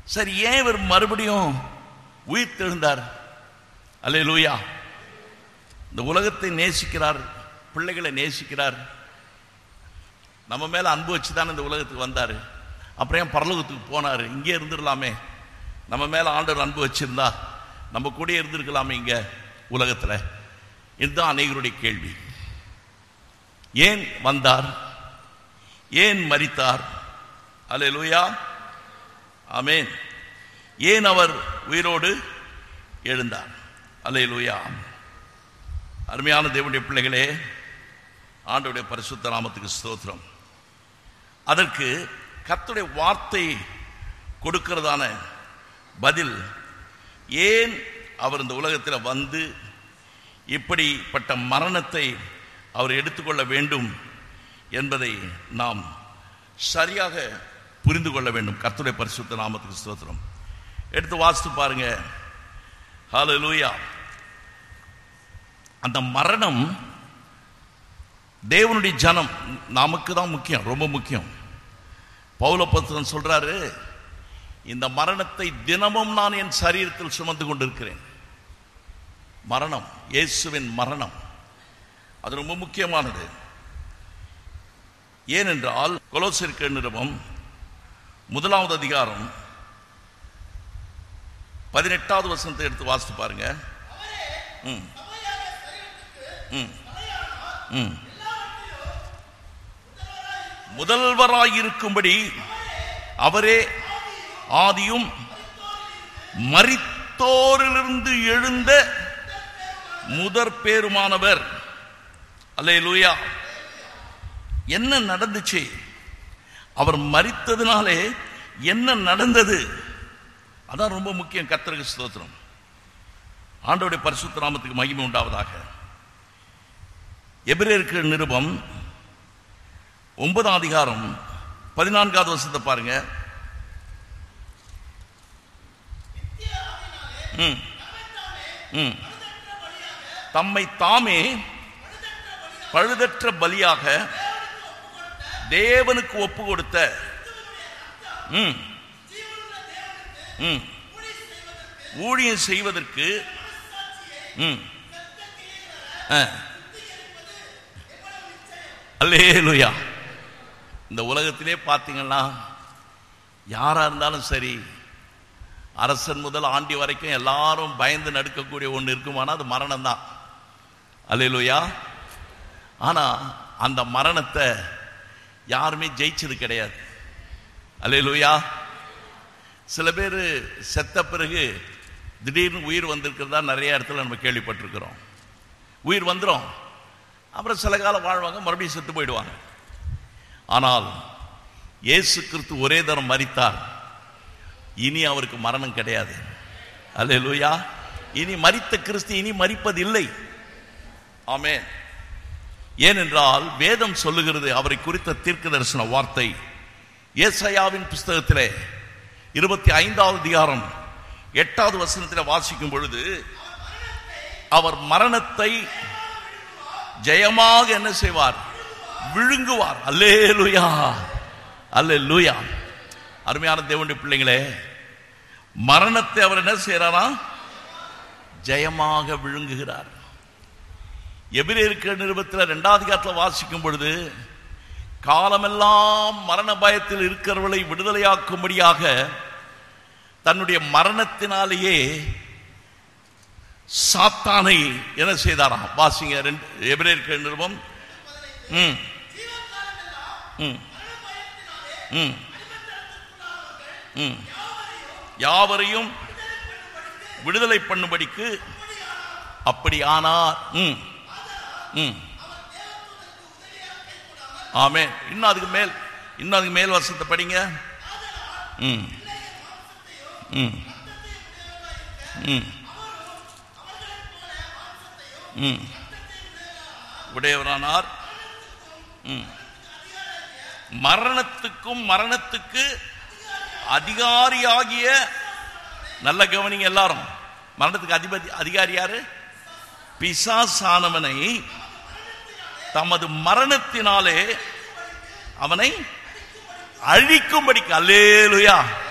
சரி ஏன் இவர் மறுபடியும் உயிர் தெழுந்தார் அல்லே லூயா இந்த உலகத்தை நேசிக்கிறார் பிள்ளைகளை நேசிக்கிறார் நம்ம மேல அன்பு வச்சு தானே இந்த உலகத்துக்கு வந்தார் அப்புறம் ஏன் பரலோகத்துக்கு போனார் இங்கே இருந்துடலாமே நம்ம மேல ஆண்டவர் அன்பு வச்சிருந்தா நம்ம கூட இருந்திருக்கலாமே இங்க உலகத்துல இதுதான் அநேகருடைய கேள்வி ஏன் வந்தார் ஏன் மரித்தார் அல்லே லூயா ஆமேன் ஏன் அவர் உயிரோடு எழுந்தார் அல்லே லூயா அருமையான தேவனுடைய பிள்ளைகளே ஆண்டவுடைய பரிசுத்த நாமத்துக்கு ஸ்தோத்திரம் அதற்கு கர்த்தருடைய வார்த்தை கொடுக்கிறதான பதில் ஏன் அவர் இந்த உலகத்தில் வந்து இப்படிப்பட்ட மரணத்தை அவர் எடுத்துக்கொள்ள வேண்டும் என்பதை நாம் சரியாக புரிந்து கொள்ள வேண்டும் கர்த்தருடைய பரிசுத்த நாமத்துக்கு ஸ்தோத்திரம் எடுத்து வாசித்து பாருங்க ஹalleluya அந்த மரணம் தேவனுடைய ஜனம் நமக்கு தான் முக்கியம் ரொம்ப முக்கியம் பௌலபத்திரன் சொல்றாரு இந்த மரணத்தை தினமும் நான் என் சரீரத்தில் சுமந்து கொண்டிருக்கிறேன் மரணம் இயேசுவின் மரணம் அது ரொம்ப முக்கியமானது ஏனென்றால் கொலோசிற்கு நிறுவம் முதலாவது அதிகாரம் பதினெட்டாவது வசனத்தை எடுத்து வாசித்து பாருங்க ம் ம் ம் முதல்வராயிருக்கும்படி அவரே ஆதியும் மரித்தோரிலிருந்து எழுந்த முதற் பேருமானவர் அல்லே லூயா என்ன நடந்துச்சு அவர் மரித்ததுனாலே என்ன நடந்தது அதான் ரொம்ப முக்கியம் கர்த்தருக்கு ஸ்தோத்திரம் ஆண்டோடைய பரிசுத்த நாமத்துக்கு மகிமை உண்டாவதாக எபிரேற்கு நிருபம் ஒன்பதாம் அதிகாரம் பதினான்காவது வருஷத்தை பாருங்க ம் ம் தம்மை தாமே பழுதற்ற பலியாக தேவனுக்கு ஒப்பு கொடுத்த ம் ம் ஊழியம் செய்வதற்கு ம் ஆ அல்லேலுயா இந்த உலகத்திலே பார்த்தீங்கன்னா யாரா இருந்தாலும் சரி அரசன் முதல் ஆண்டி வரைக்கும் எல்லாரும் பயந்து நடுக்கக்கூடிய ஒன்று இருக்குமானா அது மரணம் தான் அல்லேலுயா ஆனா அந்த மரணத்தை யாருமே ஜெயிச்சது கிடையாது அல்லேலுயா சில பேர் செத்த பிறகு திடீர்னு உயிர் வந்திருக்கிறதா நிறைய இடத்துல நம்ம கேள்விப்பட்டிருக்கிறோம் உயிர் வந்துடும் அப்புறம் சில காலம் வாழ்வாங்க மறுபடியும் செத்து போயிடுவாங்க ஆனால் இயேசு கிறிஸ்து ஒரே தரம் மரித்தார் இனி அவருக்கு மரணம் கிடையாது அல்லேலூயா இனி மரித்த கிறிஸ்து இனி மரிப்பதில்லை ஆமே ஏனென்றால் வேதம் சொல்லுகிறது அவரை குறித்த தீர்க்க தரிசன வார்த்தை ஏசாயாவின் புஸ்தகத்திலே இருபத்தி ஐந்தாவது அதிகாரம் எட்டாவது வசனத்தில் வாசிக்கும் பொழுது அவர் மரணத்தை ஜெயமாக என்ன செய்வார் விழுங்குவார் அல்லே லூயா அல்லே லூயா அருமையான தேவனுடைய பிள்ளைங்களே மரணத்தை அவர் என்ன செய்யறாரா ஜெயமாக விழுங்குகிறார் எபிரேற்க நிருபத்தில் ரெண்டாவது காலத்தில் வாசிக்கும் பொழுது காலமெல்லாம் மரண பயத்தில் இருக்கிறவர்களை விடுதலையாக்கும்படியாக தன்னுடைய மரணத்தினாலேயே சாத்தானை என்ன செய்தாராம் வாசிங்க ரெண்டு எபிரேற்க நிருபம் ம் ம் ம் ம் யாவரையும் விடுதலை பண்ணும்படிக்கு அப்படி ஆனார் ம் ம் ஆமே இன்னும் அதுக்கு மேல் இன்னும் அதுக்கு மேல் வசத்தை படிங்க ம் ம் ம் ம் உடையவரானார் ம் மரணத்துக்கும் மரணத்துக்கு அதிகாரியாகிய நல்ல கவனிங்க எல்லாரும் மரணத்துக்கு அதிபதி அதிகாரி யாரு பிசாசானவனை தமது மரணத்தினாலே அவனை அழிக்கும்படிக்கு அல்லேலுயா